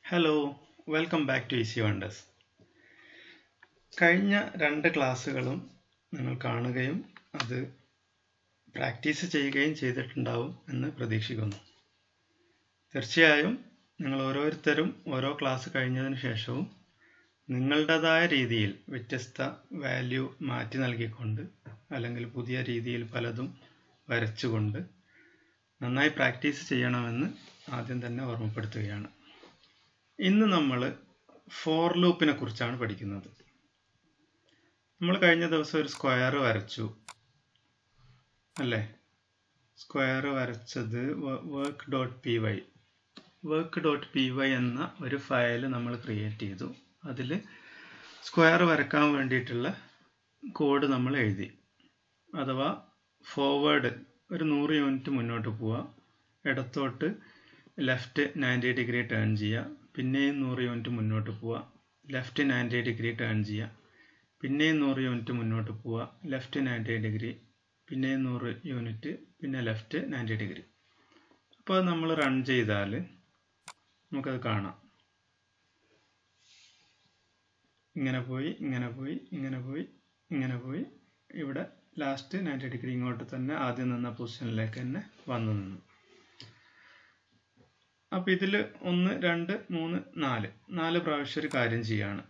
hello welcome back to easy wonders കഴിഞ്ഞ രണ്ട് ക്ലാസ്സുകളും നിങ്ങൾ കാണുകയും അത് പ്രാക്ടീസ് ചെയ്യുകയും ചെയ്തിട്ടുണ്ടാവും എന്ന് പ്രതീക്ഷിക്കുന്നു തീർച്ചയായും നിങ്ങൾ ഓരോരുത്തരും ഓരോ ക്ലാസ് കഴിഞ്ഞതിന് ശേഷവും നിങ്ങളുടേതായ രീതിയിൽ വ്യത്യസ്ത വാല്യൂ മാറ്റി നൽകിക്കൊണ്ട് അല്ലെങ്കിൽ പുതിയ രീതിയിൽ പലതും വരച്ചുകൊണ്ട് നന്നായി പ്രാക്ടീസ് ചെയ്യണമെന്ന് ആദ്യം തന്നെ ഓർമ്മപ്പെടുത്തുകയാണ് ഇന്ന് നമ്മൾ ഫോർ ലൂപ്പിനെ കുറിച്ചാണ് പഠിക്കുന്നത് നമ്മൾ കഴിഞ്ഞ ദിവസം ഒരു സ്ക്വയർ വരച്ചു അല്ലേ സ്ക്വയർ വരച്ചത് work dot P Y work dot P Y എന്ന ഒരു ഫയൽ നമ്മൾ ക്രിയേറ്റ് ചെയ്തു അതിൽ സ്ക്വയർ വരക്കാൻ വേണ്ടിയിട്ടുള്ള കോഡ് നമ്മൾ എഴുതി അഥവാ ഫോർവേഡ് ഒരു നൂറ് യൂണിറ്റ് മുന്നോട്ട് പോവുക ഇടത്തോട്ട് ലെഫ്റ്റ് നയൻറ്റി ഡിഗ്രി ടേൺ ചെയ്യുക പിന്നെയും നൂറ് യൂണിറ്റ് മുന്നോട്ട് പോവുക ലെഫ്റ്റ് നയൻറ്റി ഡിഗ്രി ടേൺ ചെയ്യുക പിന്നെയും നൂറ് യൂണിറ്റ് മുന്നോട്ട് പോവുക ലെഫ്റ്റ് നയൻറ്റി ഡിഗ്രി പിന്നെയും നൂറ് യൂണിറ്റ് പിന്നെ ലെഫ്റ്റ് നയൻറ്റി ഡിഗ്രി അപ്പോൾ അത് നമ്മൾ റൺ ചെയ്താൽ നമുക്കത് കാണാം ഇങ്ങനെ പോയി ഇങ്ങനെ പോയി ഇങ്ങനെ പോയി ഇങ്ങനെ പോയി ഇവിടെ ലാസ്റ്റ് നയൻറ്റി ഡിഗ്രി ഇങ്ങോട്ട് തന്നെ ആദ്യം നിന്ന പൊസിഷനിലേക്ക് തന്നെ വന്നു നിന്നു അപ്പോൾ ഇതിൽ ഒന്ന് രണ്ട് മൂന്ന് നാല് നാല് പ്രാവശ്യം ഒരു കാര്യം ചെയ്യാണ്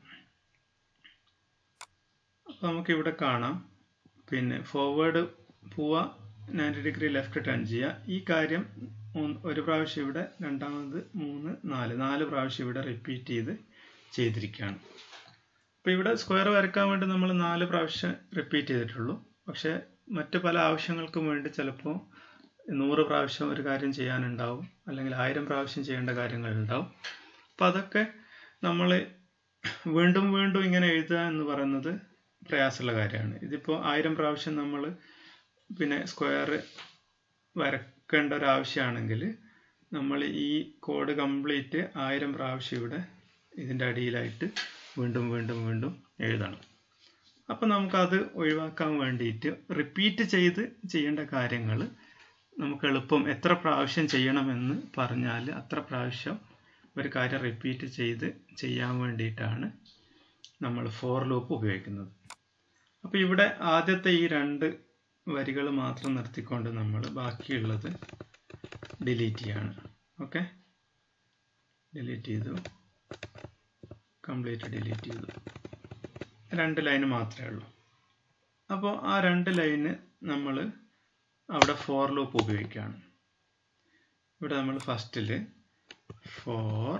അപ്പോൾ നമുക്ക് ഇവിടെ കാണാം പിന്നെ ഫോർവേഡ് പോവുക നയൻറ്റി ഡിഗ്രി ലെഫ്റ്റ് ടേൺ ചെയ്യുക ഈ കാര്യം ഒരു പ്രാവശ്യം ഇവിടെ രണ്ടാമത് മൂന്ന് നാല് നാല് പ്രാവശ്യം ഇവിടെ റിപ്പീറ്റ് ചെയ്ത് ചെയ്തിരിക്കുകയാണ് അപ്പോൾ ഇവിടെ സ്ക്വയർ വരയ്ക്കാൻ വേണ്ടി നമ്മൾ നാല് പ്രാവശ്യം റിപ്പീറ്റ് ചെയ്തിട്ടുള്ളൂ പക്ഷേ മറ്റ് പല ആവശ്യങ്ങൾക്കും വേണ്ടി ചിലപ്പോൾ നൂറ് പ്രാവശ്യം ഒരു കാര്യം ചെയ്യാനുണ്ടാവും അല്ലെങ്കിൽ ആയിരം പ്രാവശ്യം ചെയ്യേണ്ട കാര്യങ്ങളുണ്ടാവും അപ്പം അതൊക്കെ നമ്മൾ വീണ്ടും വീണ്ടും ഇങ്ങനെ എഴുതുക എന്ന് പറയുന്നത് പ്രയാസമുള്ള കാര്യമാണ് ഇതിപ്പോൾ ആയിരം പ്രാവശ്യം നമ്മൾ പിന്നെ സ്ക്വയർ വരക്കേണ്ട ഒരു ആവശ്യമാണെങ്കിൽ നമ്മൾ ഈ കോഡ് കംപ്ലീറ്റ് ആയിരം പ്രാവശ്യം ഇവിടെ ഇതിൻ്റെ അടിയിലായിട്ട് വീണ്ടും വീണ്ടും വീണ്ടും എഴുതണം അപ്പം നമുക്കത് ഒഴിവാക്കാൻ വേണ്ടിയിട്ട് റിപ്പീറ്റ് ചെയ്ത് ചെയ്യേണ്ട കാര്യങ്ങൾ നമുക്ക് എളുപ്പം എത്ര പ്രാവശ്യം ചെയ്യണമെന്ന് പറഞ്ഞാൽ അത്ര പ്രാവശ്യം ഒരു കാര്യം റിപ്പീറ്റ് ചെയ്ത് ചെയ്യാൻ വേണ്ടിയിട്ടാണ് നമ്മൾ ഫോർ ലൂപ്പ് ഉപയോഗിക്കുന്നത് അപ്പോൾ ഇവിടെ ആദ്യത്തെ ഈ രണ്ട് വരികൾ മാത്രം നിർത്തിക്കൊണ്ട് നമ്മൾ ബാക്കിയുള്ളത് ഡിലീറ്റ് ചെയ്യാണ് ഓക്കെ ഡിലീറ്റ് ചെയ്തു കംപ്ലീറ്റ് ഡിലീറ്റ് ചെയ്തു രണ്ട് ലൈന് മാത്രമേ ഉള്ളൂ അപ്പോൾ ആ രണ്ട് ലൈന് നമ്മൾ അവിടെ ഫോർ ലൂപ്പ് ഉപയോഗിക്കുകയാണ് ഇവിടെ നമ്മൾ ഫസ്റ്റിൽ for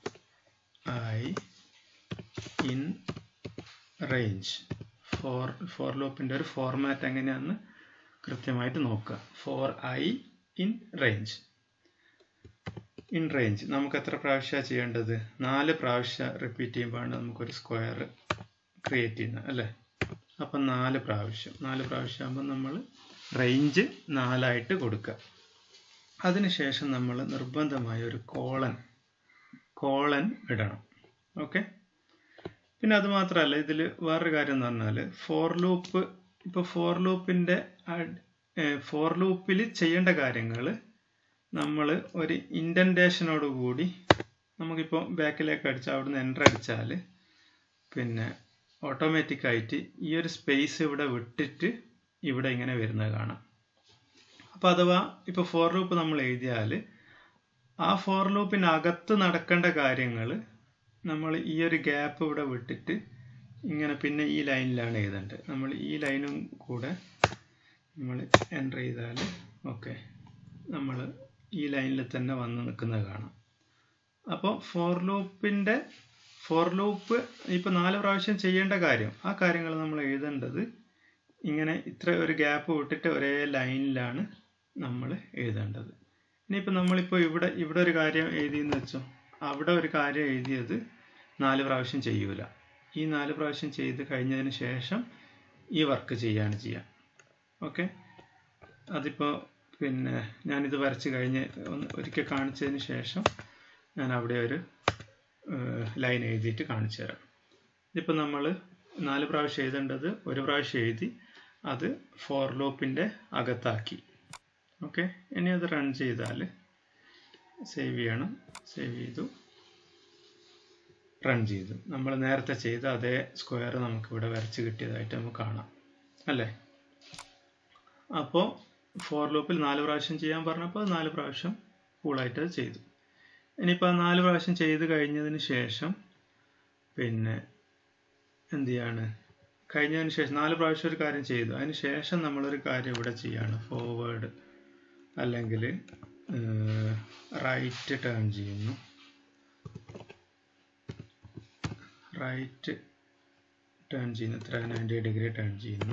I in range for for ലൂപ്പിൻ്റെ ഒരു ഫോർമാറ്റ് എങ്ങനെയാണെന്ന് കൃത്യമായിട്ട് നോക്കുക for I in range in range നമുക്ക് എത്ര പ്രാവശ്യമാണ് ചെയ്യേണ്ടത് നാല് പ്രാവശ്യം റിപ്പീറ്റ് ചെയ്യുമ്പോഴാണ് നമുക്കൊരു സ്ക്വയർ ക്രിയേറ്റ് ചെയ്യുന്നത് അല്ലേ അപ്പം നാല് പ്രാവശ്യം നാല് പ്രാവശ്യം ആകുമ്പോൾ നമ്മൾ റേഞ്ച് നാലായിട്ട് കൊടുക്കുക അതിനുശേഷം നമ്മൾ നിർബന്ധമായ ഒരു കോളൻ കോളൻ ഇടണം ഓക്കെ പിന്നെ അത് മാത്രമല്ല ഇതിൽ വേറൊരു കാര്യം എന്ന് പറഞ്ഞാൽ ഫോർ ലൂപ്പ് ഇപ്പോൾ ഫോർ ലൂപ്പിൻ്റെ ഫോർ ലൂപ്പിൽ ചെയ്യേണ്ട കാര്യങ്ങൾ നമ്മൾ ഒരു ഇൻഡൻറ്റേഷനോട് കൂടി നമുക്കിപ്പോൾ ബാക്കിലേക്ക് അടിച്ചാൽ അവിടുന്ന് എൻ്റർ അടിച്ചാൽ പിന്നെ ഓട്ടോമാറ്റിക്കായിട്ട് ഈ ഒരു സ്പേസ് ഇവിടെ വിട്ടിട്ട് ഇവിടെ ഇങ്ങനെ വരുന്നത് കാണാം അപ്പോൾ അഥവാ ഇപ്പോൾ ഫോർ ലൂപ്പ് നമ്മൾ എഴുതിയാൽ ആ ഫോർ ലൂപ്പിനകത്ത് നടക്കേണ്ട കാര്യങ്ങൾ നമ്മൾ ഈ ഒരു ഗ്യാപ്പ് ഇവിടെ വിട്ടിട്ട് ഇങ്ങനെ പിന്നെ ഈ ലൈനിലാണ് എഴുതേണ്ടത് നമ്മൾ ഈ ലൈനും കൂടെ നമ്മൾ എൻ്റർ ചെയ്താൽ ഓക്കെ നമ്മൾ ഈ ലൈനിൽ തന്നെ വന്ന് നിൽക്കുന്നത് കാണാം അപ്പോൾ ഫോർ ലൂപ്പിൻ്റെ ഫോർ ലൂപ്പ് ഇപ്പോൾ നാല് പ്രാവശ്യം ചെയ്യേണ്ട കാര്യം ആ കാര്യങ്ങൾ നമ്മൾ എഴുതേണ്ടത് ഇങ്ങനെ ഇത്ര ഒരു ഗ്യാപ്പ് വിട്ടിട്ട് ഒരേ ലൈനിലാണ് നമ്മൾ എഴുതേണ്ടത് ഇനിയിപ്പോൾ നമ്മളിപ്പോൾ ഇവിടെ ഇവിടെ ഒരു കാര്യം എഴുതിയെന്ന് വെച്ചോ അവിടെ ഒരു കാര്യം എഴുതിയത് നാല് പ്രാവശ്യം ചെയ്യൂല ഈ നാല് പ്രാവശ്യം ചെയ്ത് കഴിഞ്ഞതിന് ശേഷം ഈ വർക്ക് ചെയ്യാണ് ചെയ്യുക ഓക്കെ അതിപ്പോൾ പിന്നെ ഞാനിത് വരച്ച് കഴിഞ്ഞ് ഒന്ന് ഒരിക്കൽ കാണിച്ചതിന് ശേഷം ഞാൻ അവിടെ ഒരു ലൈൻ എഴുതിയിട്ട് കാണിച്ചു തരാം ഇതിപ്പോൾ നമ്മൾ നാല് പ്രാവശ്യം എഴുതേണ്ടത് ഒരു പ്രാവശ്യം എഴുതി അത് ഫോർ ലൂപ്പിൻ്റെ അകത്താക്കി ഓക്കെ ഇനി അത് റൺ ചെയ്താൽ സേവ് ചെയ്യണം സേവ് ചെയ്തു റൺ ചെയ്തു നമ്മൾ നേരത്തെ ചെയ്ത അതേ സ്ക്വയർ നമുക്ക് ഇവിടെ വരച്ച് കിട്ടിയതായിട്ട് നമുക്ക് കാണാം അല്ലേ അപ്പോൾ ഫോർ ലൂപ്പിൽ നാല് പ്രാവശ്യം ചെയ്യാൻ പറഞ്ഞപ്പോൾ നാല് പ്രാവശ്യം കൂളായിട്ട് അത് ചെയ്തു ഇനിയിപ്പോൾ നാല് പ്രാവശ്യം ചെയ്ത് കഴിഞ്ഞതിന് ശേഷം പിന്നെ എന്ത് ചെയ്യാണ് കഴിഞ്ഞതിന് ശേഷം നാല് പ്രാവശ്യം ഒരു കാര്യം ചെയ്തു അതിന് ശേഷം നമ്മളൊരു കാര്യം ഇവിടെ ചെയ്യാണ് ഫോർവേഡ് അല്ലെങ്കിൽ റൈറ്റ് ടേൺ ചെയ്യുന്നു റൈറ്റ് ടേൺ ചെയ്യുന്നു ഇത്ര നയൻറ്റി ഡിഗ്രി ടേൺ ചെയ്യുന്നു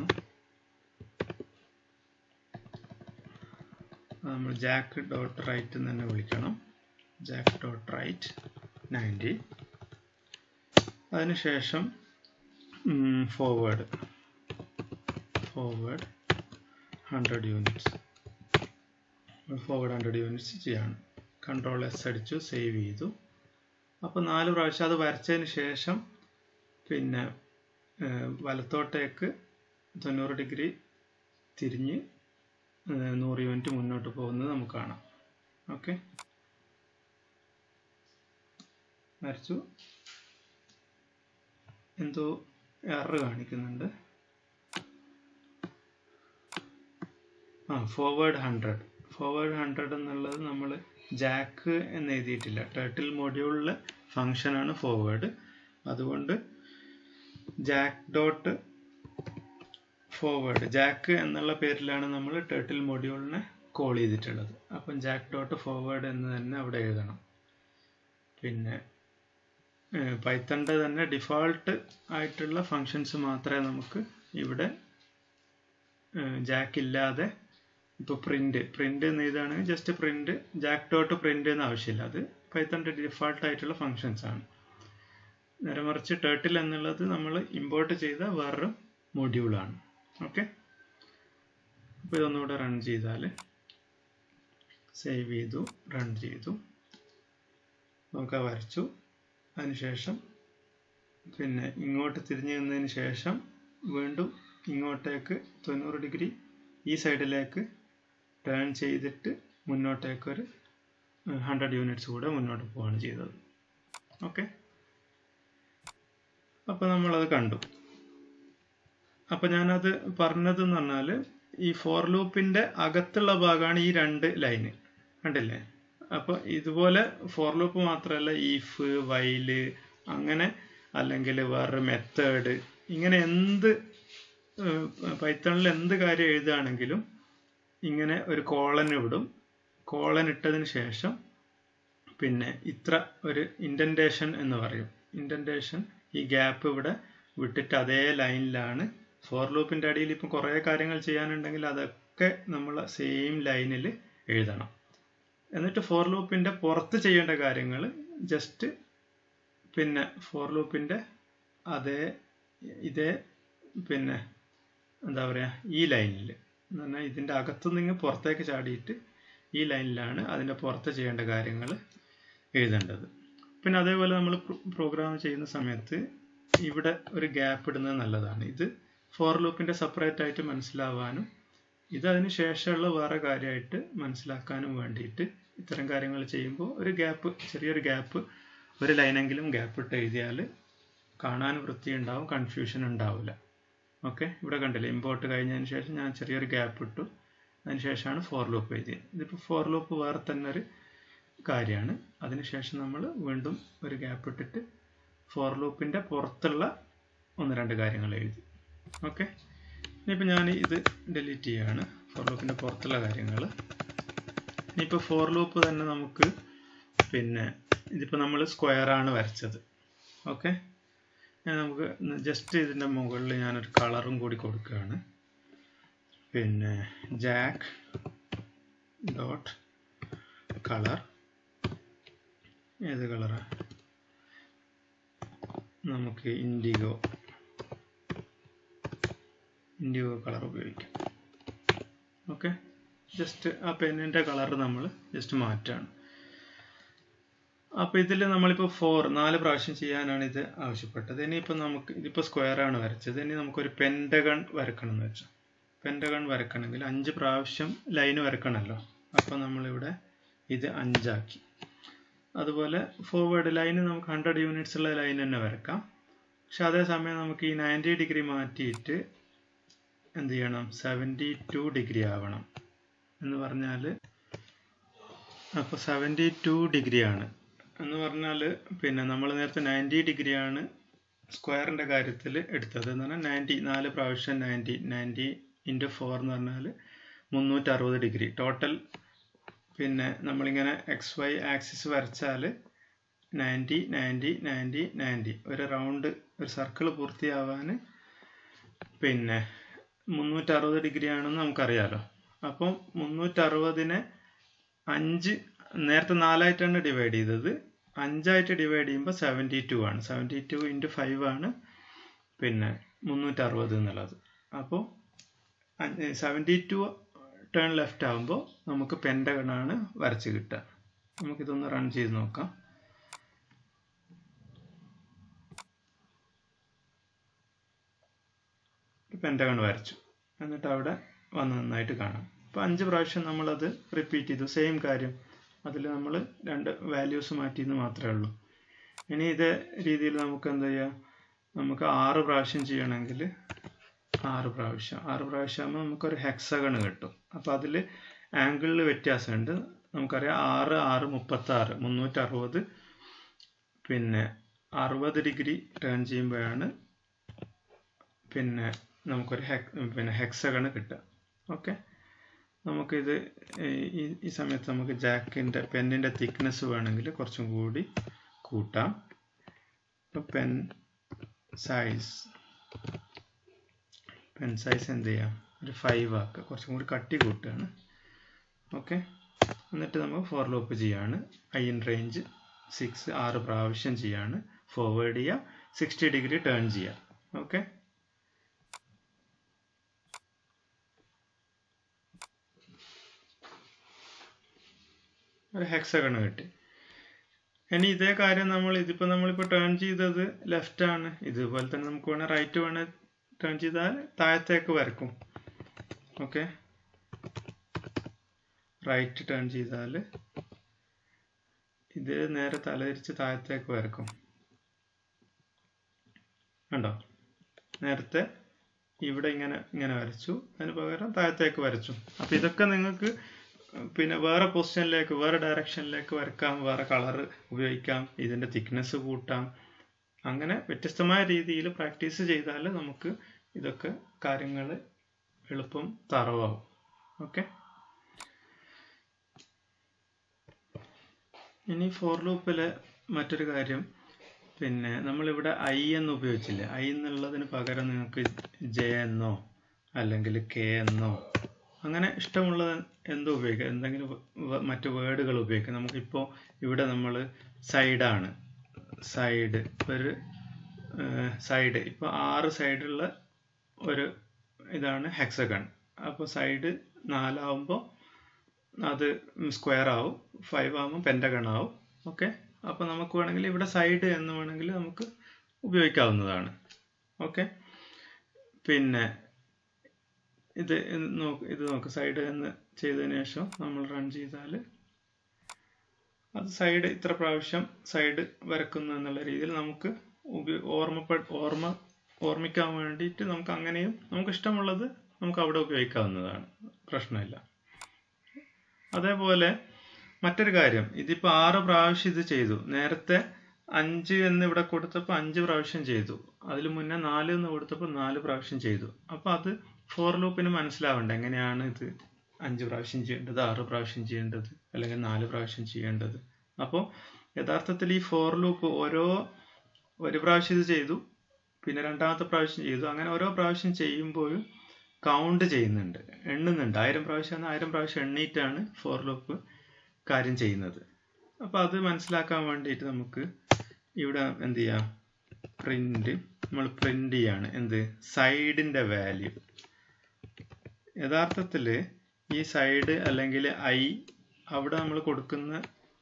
നമ്മൾ ജാക്ക് ഡോട്ട് റൈറ്റ് എന്ന് തന്നെ വിളിക്കണം ജാക്ക് ഡോട്ട് റൈറ്റ് നയൻറ്റി അതിനുശേഷം forward forward hundred units forward hundred units ചെയ്യാണ് കൺട്രോൾ എസ് അടിച്ചു സേവ് ചെയ്തു അപ്പോൾ നാല് പ്രാവശ്യം അത് വരച്ചതിന് ശേഷം പിന്നെ വലത്തോട്ടേക്ക് തൊണ്ണൂറ് ഡിഗ്രി തിരിഞ്ഞ് നൂറ് യൂണിറ്റ് മുന്നോട്ട് പോകുന്നത് നമുക്ക് കാണാം ഓക്കെ വരച്ചു എന്തോ എറർ കാണിക്കുന്നുണ്ട് ആ ഫോർവേഡ് ഹൺഡ്രഡ് ഫോർവേഡ് ഹൺഡ്രഡ് എന്നുള്ളത് നമ്മൾ ജാക്ക് എന്ന് എഴുതിയിട്ടില്ല ടേർട്ടിൽ മൊഡ്യൂളിലെ ഫങ്ഷനാണ് ഫോർവേഡ് അതുകൊണ്ട് ജാക്ക് ഡോട്ട് ഫോർവേഡ് ജാക്ക് എന്നുള്ള പേരിലാണ് നമ്മൾ ടേർട്ടിൽ മൊഡ്യൂളിനെ കോൾ ചെയ്തിട്ടുള്ളത് അപ്പം ജാക്ക് ഡോട്ട് ഫോർവേഡ് എന്ന് തന്നെ അവിടെ എഴുതണം പിന്നെ പൈത്തൻ്റെ തന്നെ ഡിഫോൾട്ട് ആയിട്ടുള്ള ഫങ്ഷൻസ് മാത്രമേ നമുക്ക് ഇവിടെ ജാക്ക് ഇല്ലാതെ ഇപ്പോൾ പ്രിന്റ് പ്രിന്റ് എന്ന് എഴുതുകയാണെങ്കിൽ just print Jack dot print എന്ന് ആവശ്യമില്ല അത് പൈത്തൻ്റെ ഡിഫോൾട്ട് ആയിട്ടുള്ള ഫങ്ഷൻസ് ആണ് നേരെ മറിച്ച് ടേർട്ടിൽ എന്നുള്ളത് നമ്മൾ ഇമ്പോർട്ട് ചെയ്ത വേറൊരു മൊഡ്യൂളാണ് ഓക്കെ അപ്പോൾ ഇതൊന്നുകൂടെ റൺ ചെയ്താൽ സേവ് ചെയ്തു റൺ ചെയ്തു നമുക്ക് വരച്ചു അതിനുശേഷം പിന്നെ ഇങ്ങോട്ട് തിരിഞ്ഞു നിന്നതിന് ശേഷം വീണ്ടും ഇങ്ങോട്ടേക്ക് തൊണ്ണൂറ് ഡിഗ്രി ഈ സൈഡിലേക്ക് ടേൺ ചെയ്തിട്ട് മുന്നോട്ടേക്കൊരു ഹൺഡ്രഡ് യൂണിറ്റ്സ് കൂടെ മുന്നോട്ട് പോവുകയാണ് ചെയ്തത് ഓക്കെ അപ്പോൾ നമ്മളത് കണ്ടു അപ്പോൾ ഞാനത് പറഞ്ഞതെന്ന് പറഞ്ഞാൽ ഈ ഫോർ ലൂപ്പിൻ്റെ അകത്തുള്ള ഭാഗമാണ് ഈ രണ്ട് ലൈന് കണ്ടില്ലേ അപ്പോൾ ഇതുപോലെ ഫോർ ലൂപ്പ് മാത്രമല്ല ഈഫ് വൈല് അങ്ങനെ അല്ലെങ്കിൽ വേറൊരു മെത്തേഡ് ഇങ്ങനെ എന്ത് പൈത്തണിൽ എന്ത് കാര്യം എഴുതുകയാണെങ്കിലും ഇങ്ങനെ ഒരു കോളൻ ഇടും കോളൻ ഇട്ടതിന് ശേഷം പിന്നെ ഇത്ര ഒരു ഇൻഡൻറ്റേഷൻ എന്ന് പറയും ഇൻഡൻറ്റേഷൻ ഈ ഗ്യാപ്പ് ഇവിടെ വിട്ടിട്ട് അതേ ലൈനിലാണ് ഫോർ ലൂപ്പിൻ്റെ അടിയിൽ ഇപ്പം കുറേ കാര്യങ്ങൾ ചെയ്യാനുണ്ടെങ്കിൽ അതൊക്കെ നമ്മൾ സെയിം ലൈനിൽ എഴുതണം എന്നിട്ട് ഫോർ ലൂപ്പിൻ്റെ പുറത്ത് ചെയ്യേണ്ട കാര്യങ്ങൾ ജസ്റ്റ് പിന്നെ ഫോർ ലൂപ്പിൻ്റെ അതേ ഇതേ പിന്നെ എന്താ പറയുക ഈ ലൈനിൽ എന്ന് പറഞ്ഞാൽ ഇതിൻ്റെ അകത്തു നിന്ന് പുറത്തേക്ക് ചാടിയിട്ട് ഈ ലൈനിലാണ് അതിൻ്റെ പുറത്ത് ചെയ്യേണ്ട കാര്യങ്ങൾ എഴുതേണ്ടത് പിന്നെ അതേപോലെ നമ്മൾ പ്രോഗ്രാം ചെയ്യുന്ന സമയത്ത് ഇവിടെ ഒരു ഗ്യാപ്പ് ഇടുന്നത് നല്ലതാണ് ഇത് ഫോർ ലൂപ്പിൻ്റെ സെപ്പറേറ്റ് ആയിട്ട് മനസ്സിലാവാനും ഇത് അതിന് ശേഷമുള്ള വേറെ കാര്യമായിട്ട് മനസ്സിലാക്കാനും വേണ്ടിയിട്ട് ഇത്തരം കാര്യങ്ങൾ ചെയ്യുമ്പോൾ ഒരു ഗ്യാപ്പ് ചെറിയൊരു ഗ്യാപ്പ് ഒരു ലൈനെങ്കിലും ഗ്യാപ്പ് ഇട്ട് എഴുതിയാൽ കാണാൻ വൃത്തിയുണ്ടാവും കൺഫ്യൂഷൻ ഉണ്ടാവില്ല ഓക്കെ ഇവിടെ കണ്ടില്ലേ ഇമ്പോർട്ട് കഴിഞ്ഞതിന് ശേഷം ഞാൻ ചെറിയൊരു ഗ്യാപ്പ് ഇട്ടു അതിന് ശേഷമാണ് ഫോർ ലൂപ്പ് എഴുതിയത് ഇതിപ്പോൾ ഫോർ ലൂപ്പ് വേറെ തന്നെ ഒരു കാര്യമാണ് അതിനുശേഷം നമ്മൾ വീണ്ടും ഒരു ഗ്യാപ്പ് ഇട്ടിട്ട് ഫോർ ലൂപ്പിൻ്റെ പുറത്തുള്ള ഒന്ന് രണ്ട് കാര്യങ്ങൾ എഴുതി ഓക്കെ ഇനിയിപ്പോൾ ഞാൻ ഇത് ഡിലീറ്റ് ചെയ്യുകയാണ് ഫോർ ലൂപ്പിൻ്റെ പുറത്തുള്ള കാര്യങ്ങൾ ഇനിയിപ്പോൾ ഫോർ ലൂപ്പ് തന്നെ നമുക്ക് പിന്നെ ഇതിപ്പോൾ നമ്മൾ സ്ക്വയറാണ് വരച്ചത് ഓക്കെ നമുക്ക് ജസ്റ്റ് ഇതിൻ്റെ മുകളിൽ ഞാനൊരു കളറും കൂടി കൊടുക്കുകയാണ് പിന്നെ ജാക്ക് ഡോട്ട് കളർ ഏത് കളറാണ് നമുക്ക് ഇൻഡിഗോ ഇൻഡിഗോ കളർ ഉപയോഗിക്കാം ഓക്കെ ജസ്റ്റ് ആ പെന്നിൻ്റെ കളർ നമ്മൾ ജസ്റ്റ് മാറ്റാണ് അപ്പോൾ ഇതിൽ നമ്മളിപ്പോൾ ഫോർ നാല് പ്രാവശ്യം ചെയ്യാനാണ് ഇത് ആവശ്യപ്പെട്ടത് ഇനിയിപ്പോൾ നമുക്ക് ഇതിപ്പോൾ സ്ക്വയർ ആണ് വരച്ചത് ഇനി നമുക്കൊരു പെൻഡഗൺ വരക്കണം എന്ന് വെച്ചാൽ പെൻഡഗൺ വരക്കണമെങ്കിൽ അഞ്ച് പ്രാവശ്യം ലൈൻ വരക്കണമല്ലോ അപ്പോൾ നമ്മളിവിടെ ഇത് അഞ്ചാക്കി അതുപോലെ ഫോർവേഡ് ലൈന് നമുക്ക് ഹൺഡ്രഡ് യൂണിറ്റ്സ് ഉള്ള ലൈൻ തന്നെ വരക്കാം പക്ഷെ അതേസമയം നമുക്ക് ഈ നയൻറ്റി ഡിഗ്രി മാറ്റിയിട്ട് എന്ത് ചെയ്യണം സെവൻറ്റി ടു ഡിഗ്രി ആവണം എന്ന് പറഞ്ഞാൽ അപ്പോൾ സെവൻറ്റി ടു ഡിഗ്രി ആണ് എന്ന് പറഞ്ഞാൽ പിന്നെ നമ്മൾ നേരത്തെ നയൻറ്റി ഡിഗ്രിയാണ് സ്ക്വയറിൻ്റെ കാര്യത്തിൽ എടുത്തത് എന്ന് പറഞ്ഞാൽ നയൻറ്റി നാല് പ്രാവശ്യം നയൻറ്റി നയൻറ്റി ഇൻറ്റു ഫോർ എന്ന് പറഞ്ഞാൽ മുന്നൂറ്ററുപത് ഡിഗ്രി ടോട്ടൽ പിന്നെ നമ്മളിങ്ങനെ എക്സ് വൈ ആക്സിസ് വരച്ചാൽ നയൻറ്റി നയൻറ്റി നയൻറ്റി നയൻറ്റി ഒരു റൗണ്ട് ഒരു സർക്കിൾ പൂർത്തിയാവാൻ പിന്നെ മുന്നൂറ്ററുപത് ഡിഗ്രി ആണെന്ന് നമുക്കറിയാലോ അപ്പം മുന്നൂറ്ററുപതിനെ അഞ്ച് നേരത്തെ നാലായിട്ടാണ് ഡിവൈഡ് ചെയ്തത് അഞ്ചായിട്ട് ഡിവൈഡ് ചെയ്യുമ്പോൾ സെവൻറ്റി ടു ആണ് സെവൻറ്റി ടു ഇൻറ്റു ഫൈവ് ആണ് പിന്നെ മുന്നൂറ്ററുപത് എന്നുള്ളത് അപ്പോൾ സെവൻറ്റി ടു ടേൺ ലെഫ്റ്റ് ആകുമ്പോൾ നമുക്ക് പെൻഡഗണാണ് വരച്ച് കിട്ടുക നമുക്കിതൊന്ന് റൺ ചെയ്ത് നോക്കാം പെൻഡഗൺ വരച്ചു എന്നിട്ട് അവിടെ വന്ന് നന്നായിട്ട് കാണാം അപ്പോൾ അഞ്ച് പ്രാവശ്യം നമ്മളത് റിപ്പീറ്റ് ചെയ്തു സെയിം കാര്യം അതിൽ നമ്മൾ രണ്ട് വാല്യൂസ് മാറ്റിയെന്ന് മാത്രമേ ഉള്ളൂ ഇനി ഇതേ രീതിയിൽ നമുക്ക് എന്താ ചെയ്യുക നമുക്ക് ആറ് പ്രാവശ്യം ചെയ്യണമെങ്കിൽ ആറ് പ്രാവശ്യം ആറ് പ്രാവശ്യം ആകുമ്പോൾ നമുക്കൊരു ഹെക്സഗൺ കിട്ടും അപ്പോൾ അതിൽ ആംഗിളിൽ വ്യത്യാസമുണ്ട് നമുക്കറിയാം ആറ് ആറ് മുപ്പത്താറ് മുന്നൂറ്ററുപത് പിന്നെ അറുപത് ഡിഗ്രി ടേൺ ചെയ്യുമ്പോഴാണ് പിന്നെ നമുക്കൊരു ഹെക് പിന്നെ ഹെക്സഗണ് കിട്ടുക ഓക്കെ നമുക്കിത് ഈ ഈ സമയത്ത് നമുക്ക് ജാക്കിൻ്റെ പെന്നിൻ്റെ തിക്നെസ് വേണമെങ്കിൽ കുറച്ചും കൂടി കൂട്ടാം പെൻ സൈസ് പെൻ സൈസ് എന്ത് ചെയ്യാം ഒരു ഫൈവ് ആക്കുക കുറച്ചും കൂടി കട്ടി കൂട്ടുകയാണ് ഓക്കെ എന്നിട്ട് നമുക്ക് ഫോർ ലോപ്പ് ചെയ്യാണ് ഐ ഇൻ റേഞ്ച് സിക്സ് ആറ് പ്രാവശ്യം ചെയ്യാണ് ഫോർവേഡ് ചെയ്യുക സിക്സ്റ്റി ഡിഗ്രി ടേൺ ചെയ്യുക ഓക്കെ ഒരു ഹെക്സഗൺ കിട്ടി ഇനി ഇതേ കാര്യം നമ്മൾ ഇതിപ്പോൾ നമ്മളിപ്പോൾ ടേൺ ചെയ്തത് ലെഫ്റ്റ് ആണ് ഇതുപോലെ തന്നെ നമുക്ക് വേണേൽ റൈറ്റ് വേണേൽ ടേൺ ചെയ്താൽ താഴത്തേക്ക് വരക്കും ഓക്കെ റൈറ്റ് ടേൺ ചെയ്താൽ ഇത് നേരെ തലതിരിച്ച് താഴത്തേക്ക് വരക്കും കണ്ടോ നേരത്തെ ഇവിടെ ഇങ്ങനെ ഇങ്ങനെ വരച്ചു അതിന് പകരം താഴത്തേക്ക് വരച്ചു അപ്പം ഇതൊക്കെ നിങ്ങൾക്ക് പിന്നെ വേറെ പൊസിഷനിലേക്ക് വേറെ ഡയറക്ഷനിലേക്ക് വരക്കാം വേറെ കളർ ഉപയോഗിക്കാം ഇതിൻ്റെ തിക്നെസ് കൂട്ടാം അങ്ങനെ വ്യത്യസ്തമായ രീതിയിൽ പ്രാക്ടീസ് ചെയ്താൽ നമുക്ക് ഇതൊക്കെ കാര്യങ്ങൾ എളുപ്പം തറവാകും ഓക്കെ ഇനി ഫോർ ലൂപ്പിലെ മറ്റൊരു കാര്യം പിന്നെ നമ്മളിവിടെ ഐ എന്ന് ഉപയോഗിച്ചില്ലേ ഐ എന്നുള്ളതിന് പകരം നിങ്ങൾക്ക് ജെ എന്നോ അല്ലെങ്കിൽ കെ എന്നോ അങ്ങനെ ഇഷ്ടമുള്ളത് എന്തോ ഉപയോഗിക്കാം എന്തെങ്കിലും മറ്റു വേർഡുകൾ ഉപയോഗിക്കാം നമുക്കിപ്പോൾ ഇവിടെ നമ്മൾ സൈഡാണ് സൈഡ് ഒരു സൈഡ് ഇപ്പോൾ ആറ് സൈഡുള്ള ഒരു ഇതാണ് ഹെക്സഗൺ അപ്പോൾ സൈഡ് നാലാവുമ്പോൾ അത് സ്ക്വയർ ആവും ഫൈവ് ആകുമ്പോൾ പെൻറ്റഗൺ ആവും ഓക്കെ അപ്പോൾ നമുക്ക് വേണമെങ്കിൽ ഇവിടെ സൈഡ് എന്ന് വേണമെങ്കിൽ നമുക്ക് ഉപയോഗിക്കാവുന്നതാണ് ഓക്കെ പിന്നെ ഇത് നോക്ക് ഇത് നോക്ക് സൈഡ് എന്ന് ചെയ്തതിന് ശേഷം നമ്മൾ റൺ ചെയ്താൽ അത് സൈഡ് ഇത്ര പ്രാവശ്യം സൈഡ് വരക്കുന്നു എന്നുള്ള രീതിയിൽ നമുക്ക് ഓർമ്മപ്പെ ഓർമ്മ ഓർമ്മിക്കാൻ വേണ്ടിയിട്ട് നമുക്ക് അങ്ങനെയും നമുക്ക് ഇഷ്ടമുള്ളത് നമുക്ക് അവിടെ ഉപയോഗിക്കാവുന്നതാണ് പ്രശ്നമില്ല അതേപോലെ മറ്റൊരു കാര്യം ഇതിപ്പോൾ ആറ് പ്രാവശ്യം ഇത് ചെയ്തു നേരത്തെ അഞ്ച് എന്ന് ഇവിടെ കൊടുത്തപ്പോൾ അഞ്ച് പ്രാവശ്യം ചെയ്തു അതിൽ മുന്നേ നാല് എന്ന് കൊടുത്തപ്പോൾ നാല് പ്രാവശ്യം ചെയ്തു അപ്പോൾ അത് ഫോർ ലൂപ്പിന് മനസ്സിലാവണ്ട എങ്ങനെയാണ് ഇത് അഞ്ച് പ്രാവശ്യം ചെയ്യേണ്ടത് ആറ് പ്രാവശ്യം ചെയ്യേണ്ടത് അല്ലെങ്കിൽ നാല് പ്രാവശ്യം ചെയ്യേണ്ടത് അപ്പോൾ യഥാർത്ഥത്തിൽ ഈ ഫോർ ലൂപ്പ് ഓരോ ഒരു പ്രാവശ്യം ഇത് ചെയ്തു പിന്നെ രണ്ടാമത്തെ പ്രാവശ്യം ചെയ്തു അങ്ങനെ ഓരോ പ്രാവശ്യം ചെയ്യുമ്പോഴും കൗണ്ട് ചെയ്യുന്നുണ്ട് എണ്ണുന്നുണ്ട് ആയിരം പ്രാവശ്യം ആയിരം പ്രാവശ്യം എണ്ണീറ്റാണ് ഫോർ ലൂപ്പ് കാര്യം ചെയ്യുന്നത് അപ്പോൾ അത് മനസ്സിലാക്കാൻ വേണ്ടിയിട്ട് നമുക്ക് ഇവിടെ എന്ത് ചെയ്യാം പ്രിന്റ് നമ്മൾ പ്രിന്റ് ചെയ്യാണ് എന്ത് സൈഡിന്റെ വാല്യൂ യഥാർത്ഥത്തിൽ ഈ സൈഡ് അല്ലെങ്കിൽ ഐ അവിടെ നമ്മൾ കൊടുക്കുന്ന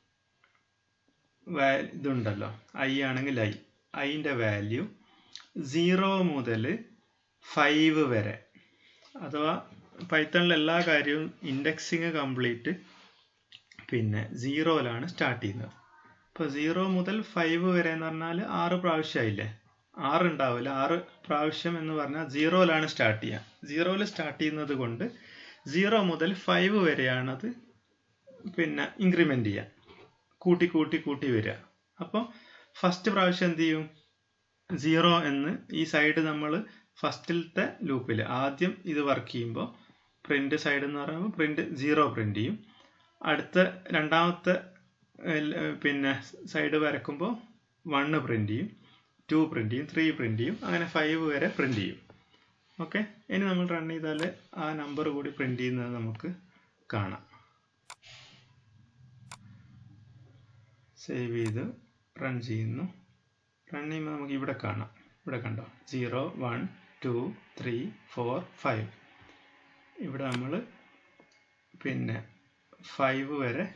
ഇതുണ്ടല്ലോ ഐ ആണെങ്കിൽ ഐ ഐൻ്റെ വാല്യൂ സീറോ മുതൽ ഫൈവ് വരെ അഥവാ പൈത്തണിലെ എല്ലാ കാര്യവും ഇൻഡെക്സിങ് കംപ്ലീറ്റ് പിന്നെ സീറോയിലാണ് സ്റ്റാർട്ട് ചെയ്യുന്നത് ഇപ്പോൾ സീറോ മുതൽ ഫൈവ് വരെ എന്ന് പറഞ്ഞാൽ ആറ് പ്രാവശ്യമായില്ലേ ആറ് ഉണ്ടാവില്ല ആറ് പ്രാവശ്യം എന്ന് പറഞ്ഞാൽ സീറോയിലാണ് സ്റ്റാർട്ട് ചെയ്യുക സീറോയിൽ സ്റ്റാർട്ട് ചെയ്യുന്നത് കൊണ്ട് സീറോ മുതൽ ഫൈവ് വരെയാണത് പിന്നെ ഇൻക്രിമെൻ്റ് ചെയ്യുക കൂട്ടി കൂട്ടി കൂട്ടി വരിക അപ്പോൾ ഫസ്റ്റ് പ്രാവശ്യം എന്ത് ചെയ്യും സീറോ എന്ന് ഈ സൈഡ് നമ്മൾ ഫസ്റ്റിലത്തെ ലൂപ്പിൽ ആദ്യം ഇത് വർക്ക് ചെയ്യുമ്പോൾ പ്രിന്റ് സൈഡ് എന്ന് പറയുമ്പോൾ പ്രിന്റ് സീറോ പ്രിന്റ് ചെയ്യും അടുത്ത രണ്ടാമത്തെ പിന്നെ സൈഡ് വരക്കുമ്പോൾ വണ്ണ് പ്രിന്റ് ചെയ്യും ടു പ്രിന്റ് ചെയ്യും ത്രീ പ്രിന്റ് ചെയ്യും അങ്ങനെ ഫൈവ് വരെ പ്രിന്റ് ചെയ്യും ഓക്കെ ഇനി നമ്മൾ റൺ ചെയ്താൽ ആ നമ്പർ കൂടി പ്രിന്റ് ചെയ്യുന്നത് നമുക്ക് കാണാം സേവ് ചെയ്ത് റൺ ചെയ്യുന്നു റൺ ചെയ്യുമ്പോൾ നമുക്ക് ഇവിടെ കാണാം ഇവിടെ കണ്ടോ zero one two three four five ഇവിടെ നമ്മൾ പിന്നെ ഫൈവ് വരെ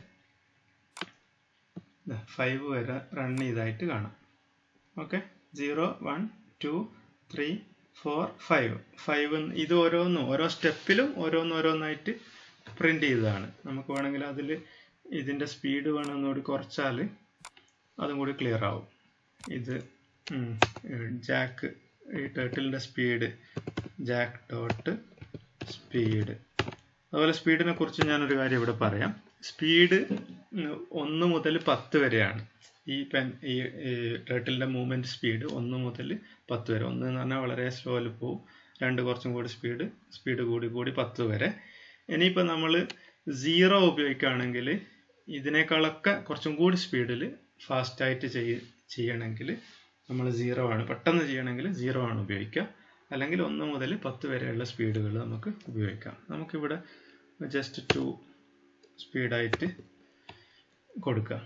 ഫൈവ് വരെ റൺ ചെയ്തായിട്ട് കാണാം okay zero one two three four five five ഇത് ഓരോന്നും ഓരോ സ്റ്റെപ്പിലും ഓരോന്ന് ഓരോന്നായിട്ട് പ്രിന്റ് ചെയ്തതാണ് നമുക്ക് വേണമെങ്കിൽ അതിൽ ഇതിൻ്റെ സ്പീഡ് വേണമെന്നുകൂടി കുറച്ചാൽ അതും കൂടി ക്ലിയർ ആവും ഇത് ജാക്ക് ഈ ടേർട്ടിലിൻ്റെ സ്പീഡ് ജാക്ക് ഡോട്ട് സ്പീഡ് അതുപോലെ സ്പീഡിനെ കുറിച്ച് ഞാനൊരു കാര്യം ഇവിടെ പറയാം സ്പീഡ് ഒന്ന് മുതൽ പത്ത് വരെയാണ് ഈ പെൻ ഈ ടേർട്ടിലിൻ്റെ മൂവ്മെൻറ്റ് സ്പീഡ് ഒന്ന് മുതൽ പത്ത് വരെ ഒന്ന് എന്ന് പറഞ്ഞാൽ വളരെ സ്ലോയിൽ പോവും രണ്ട് കുറച്ചും കൂടി സ്പീഡ് സ്പീഡ് കൂടി കൂടി പത്ത് വരെ ഇനിയിപ്പോൾ നമ്മൾ സീറോ ഉപയോഗിക്കുകയാണെങ്കിൽ ഇതിനേക്കാളൊക്കെ കുറച്ചും കൂടി സ്പീഡിൽ ഫാസ്റ്റായിട്ട് ചെയ്യ ചെയ്യണമെങ്കിൽ നമ്മൾ സീറോ ആണ് പെട്ടെന്ന് ചെയ്യണമെങ്കിൽ സീറോ ആണ് ഉപയോഗിക്കുക അല്ലെങ്കിൽ ഒന്ന് മുതൽ പത്ത് വരെയുള്ള സ്പീഡുകൾ നമുക്ക് ഉപയോഗിക്കാം നമുക്കിവിടെ ജസ്റ്റ് ടു സ്പീഡായിട്ട് കൊടുക്കാം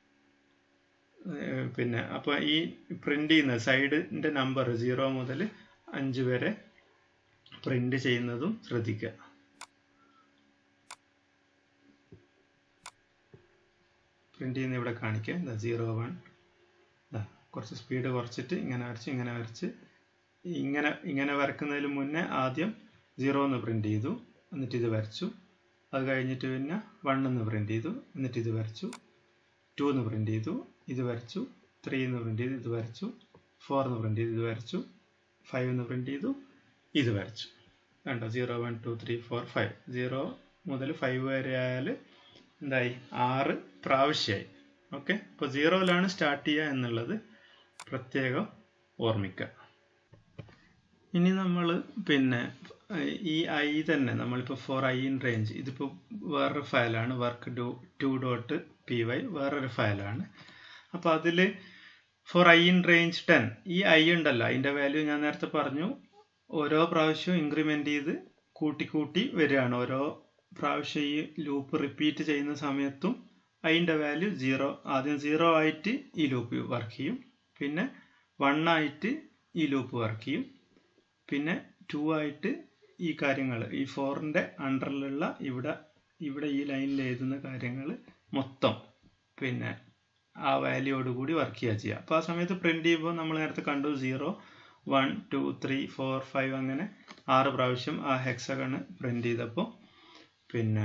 പിന്നെ അപ്പോൾ ഈ പ്രിൻ്റ് ചെയ്യുന്ന സൈഡിൻ്റെ നമ്പർ സീറോ മുതൽ അഞ്ച് വരെ പ്രിൻ്റ് ചെയ്യുന്നതും ശ്രദ്ധിക്കുക പ്രിൻ്റ് ചെയ്യുന്ന ഇവിടെ കാണിക്കാം എന്താ സീറോ വൺ കുറച്ച് സ്പീഡ് കുറച്ചിട്ട് ഇങ്ങനെ വരച്ച് ഇങ്ങനെ വരച്ച് ഇങ്ങനെ ഇങ്ങനെ വരക്കുന്നതിന് മുന്നേ ആദ്യം സീറോ എന്ന് പ്രിൻ്റ് ചെയ്തു എന്നിട്ട് ഇത് വരച്ചു അത് കഴിഞ്ഞിട്ട് പിന്നെ വൺ എന്ന് പ്രിൻ്റ് ചെയ്തു എന്നിട്ട് ഇത് വരച്ചു ടു എന്ന് പ്രിൻ്റ് ചെയ്തു ഇത് വരച്ചു ത്രീ എന്ന് പ്രിൻ്റ് ചെയ്തു ഇത് വരച്ചു ഫോർ എന്ന് പ്രിൻ്റ് ചെയ്തു ഇത് വരച്ചു ഫൈവ് എന്ന് പ്രിൻ്റ് ചെയ്തു ഇത് വരച്ചു കണ്ടോ zero one two three four five zero മുതൽ ഫൈവ് വരെ ആയാൽ എന്തായി ആറ് പ്രാവശ്യമായി ഓക്കെ അപ്പോൾ സീറോയിലാണ് സ്റ്റാർട്ട് ചെയ്യുക എന്നുള്ളത് പ്രത്യേകം ഓർമ്മിക്കുക ഇനി നമ്മൾ പിന്നെ ഈ ഐ തന്നെ നമ്മളിപ്പോൾ ഫോർ ഐ ഇൻ റേഞ്ച് ഇതിപ്പോൾ വേറൊരു ഫയലാണ് work do two dot P Y വേറൊരു ഫയലാണ് അപ്പോൾ അതിൽ for I in range ten ഈ ഐ ഉണ്ടല്ലോ അതിൻ്റെ വാല്യൂ ഞാൻ നേരത്തെ പറഞ്ഞു ഓരോ പ്രാവശ്യവും ഇൻക്രിമെൻ്റ് ചെയ്ത് കൂട്ടി കൂട്ടി വരികയാണ് ഓരോ പ്രാവശ്യം ഈ ലൂപ്പ് റിപ്പീറ്റ് ചെയ്യുന്ന സമയത്തും അതിൻ്റെ വാല്യൂ സീറോ ആദ്യം സീറോ ആയിട്ട് ഈ ലൂപ്പ് വർക്ക് ചെയ്യും പിന്നെ വൺ ആയിട്ട് ഈ ലൂപ്പ് വർക്ക് ചെയ്യും പിന്നെ ടു ആയിട്ട് ഈ കാര്യങ്ങൾ ഈ ഫോറിൻ്റെ അണ്ടറിലുള്ള ഇവിടെ ഇവിടെ ഈ ലൈനിൽ എഴുതുന്ന കാര്യങ്ങൾ മൊത്തം പിന്നെ ആ വാല്യൂയോട് കൂടി വർക്ക് ചെയ്യുക ചെയ്യുക അപ്പോൾ ആ സമയത്ത് പ്രിന്റ് ചെയ്യുമ്പോൾ നമ്മൾ നേരത്തെ കണ്ടു zero one two three four five അങ്ങനെ ആറ് പ്രാവശ്യം ആ ഹെക്സഗണ് പ്രിന്റ് ചെയ്തപ്പോൾ പിന്നെ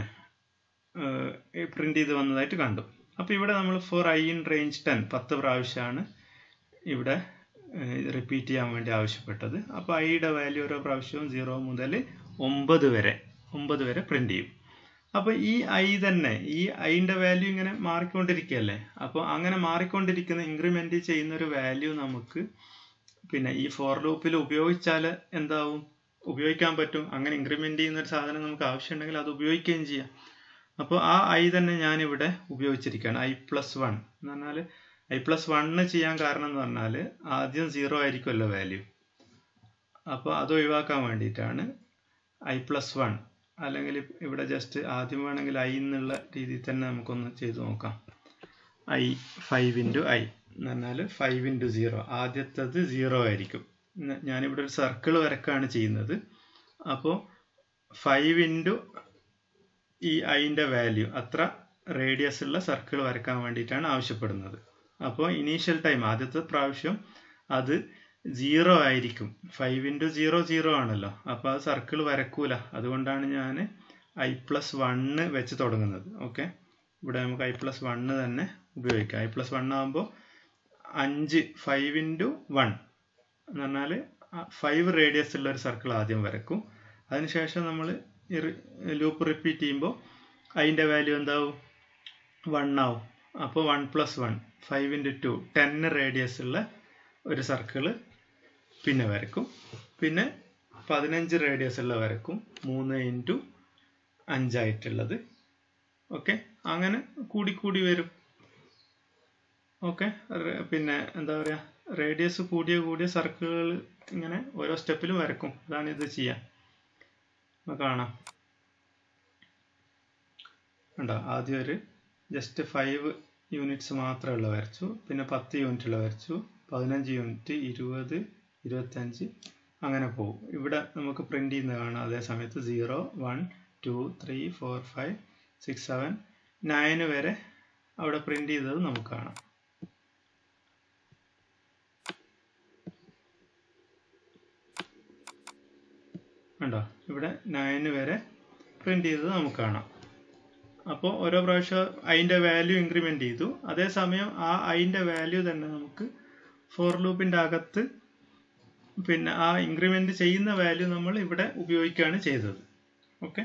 പ്രിന്റ് ചെയ്ത് വന്നതായിട്ട് കണ്ടു അപ്പോൾ ഇവിടെ നമ്മൾ for I in range ten പത്ത് പ്രാവശ്യമാണ് ഇവിടെ റിപ്പീറ്റ് ചെയ്യാൻ വേണ്ടി ആവശ്യപ്പെട്ടത് അപ്പോൾ ഐയുടെ വാല്യൂ ഓരോ പ്രാവശ്യവും സീറോ മുതൽ ഒമ്പത് വരെ ഒമ്പത് വരെ പ്രിന്റ് ചെയ്യും അപ്പോൾ ഈ ഐ തന്നെ ഈ ഐൻ്റെ വാല്യൂ ഇങ്ങനെ മാറിക്കൊണ്ടിരിക്കുകയല്ലേ അപ്പോൾ അങ്ങനെ മാറിക്കൊണ്ടിരിക്കുന്ന ഇൻക്രിമെൻ്റ് ചെയ്യുന്ന ഒരു വാല്യൂ നമുക്ക് പിന്നെ ഈ ഫോർ ലൂപ്പിൽ ഉപയോഗിച്ചാൽ എന്താവും ഉപയോഗിക്കാൻ പറ്റും അങ്ങനെ ഇൻക്രിമെൻ്റ് ചെയ്യുന്ന ഒരു സാധനം നമുക്ക് ആവശ്യമുണ്ടെങ്കിൽ അത് ഉപയോഗിക്കുകയും ചെയ്യാം അപ്പോൾ ആ ഐ തന്നെ ഞാനിവിടെ ഉപയോഗിച്ചിരിക്കുകയാണ് ഐ പ്ലസ് വൺ എന്ന് പറഞ്ഞാൽ ഐ പ്ലസ് വണ്ണ് ചെയ്യാൻ കാരണം എന്ന് പറഞ്ഞാൽ ആദ്യം സീറോ ആയിരിക്കുമല്ലോ വാല്യൂ അപ്പോൾ അത് ഒഴിവാക്കാൻ വേണ്ടിയിട്ടാണ് ഐ പ്ലസ് വൺ അല്ലെങ്കിൽ ഇവിടെ ജസ്റ്റ് ആദ്യം വേണമെങ്കിൽ ഐ എന്നുള്ള രീതിയിൽ തന്നെ നമുക്കൊന്ന് ചെയ്തു നോക്കാം ഐ ഫൈവ് ഇൻറ്റു ഐ എന്ന് പറഞ്ഞാൽ ഫൈവ് ഇൻറ്റു സീറോ ആദ്യത്തത് സീറോ ആയിരിക്കും ഞാനിവിടെ ഒരു സർക്കിൾ വരക്കാണ് ചെയ്യുന്നത് അപ്പോൾ ഫൈവ് ഇൻറ്റു ഈ ഐൻ്റെ വാല്യൂ അത്ര റേഡിയസ് ഉള്ള സർക്കിൾ വരക്കാൻ വേണ്ടിയിട്ടാണ് ആവശ്യപ്പെടുന്നത് അപ്പോൾ ഇനീഷ്യൽ ടൈം ആദ്യത്തെ പ്രാവശ്യം അത് സീറോ ആയിരിക്കും ഫൈവ് ഇൻറ്റു സീറോ സീറോ ആണല്ലോ അപ്പോൾ അത് സർക്കിൾ വരക്കൂല അതുകൊണ്ടാണ് ഞാൻ ഐ പ്ലസ് വണ്ണ് വെച്ച് തുടങ്ങുന്നത് ഓക്കെ ഇവിടെ നമുക്ക് ഐ പ്ലസ് വണ്ണ് തന്നെ ഉപയോഗിക്കാം ഐ പ്ലസ് വൺ ആകുമ്പോൾ അഞ്ച് ഫൈവ് ഇൻറ്റു വൺ എന്ന് പറഞ്ഞാൽ ഫൈവ് റേഡിയസ് ഉള്ള ഒരു സർക്കിൾ ആദ്യം വരക്കും അതിനുശേഷം നമ്മൾ ഈ ലൂപ്പ് റിപ്പീറ്റ് ചെയ്യുമ്പോൾ അതിൻ്റെ വാല്യൂ എന്താവും വൺ ആവും അപ്പോൾ one plus one five into two ten radius ഉള്ള ഒരു സർക്കിള് പിന്നെ വരക്കും പിന്നെ പതിനഞ്ച് റേഡിയസ് ഉള്ള വരക്കും മൂന്ന് ഇൻറ്റു അഞ്ചായിട്ടുള്ളത് ഓക്കെ അങ്ങനെ കൂടി കൂടി വരും ഓക്കെ പിന്നെ എന്താ പറയുക റേഡിയസ് കൂടിയ കൂടിയ സർക്കിളുകൾ ഇങ്ങനെ ഓരോ സ്റ്റെപ്പിലും വരക്കും അതാണ് ഇത് ചെയ്യാൻ നമുക്ക് കാണാം ഉണ്ടോ ആദ്യം ഒരു ജസ്റ്റ് ഫൈവ് യൂണിറ്റ്സ് മാത്രമുള്ള വരച്ചു പിന്നെ പത്ത് യൂണിറ്റുള്ള വരച്ചു പതിനഞ്ച് യൂണിറ്റ് ഇരുപത് ഇരുപത്തഞ്ച് അങ്ങനെ പോകും ഇവിടെ നമുക്ക് പ്രിന്റ് ചെയ്യുന്ന കാണാം അതേ സമയത്ത് zero one two three four five six seven nine വരെ അവിടെ പ്രിന്റ് ചെയ്തത് നമുക്ക് കാണാം കണ്ടോ ഇവിടെ നയന് വരെ പ്രിന്റ് ചെയ്തത് നമുക്ക് കാണാം അപ്പോൾ ഓരോ പ്രാവശ്യം അതിൻ്റെ വാല്യൂ ഇൻക്രിമെൻ്റ് ചെയ്തു അതേസമയം ആ അതിൻ്റെ വാല്യൂ തന്നെ നമുക്ക് ഫോർ ലൂപ്പിൻ്റെ അകത്ത് പിന്നെ ആ ഇൻക്രിമെൻ്റ് ചെയ്യുന്ന വാല്യൂ നമ്മൾ ഇവിടെ ഉപയോഗിക്കുകയാണ് ചെയ്തത് ഓക്കെ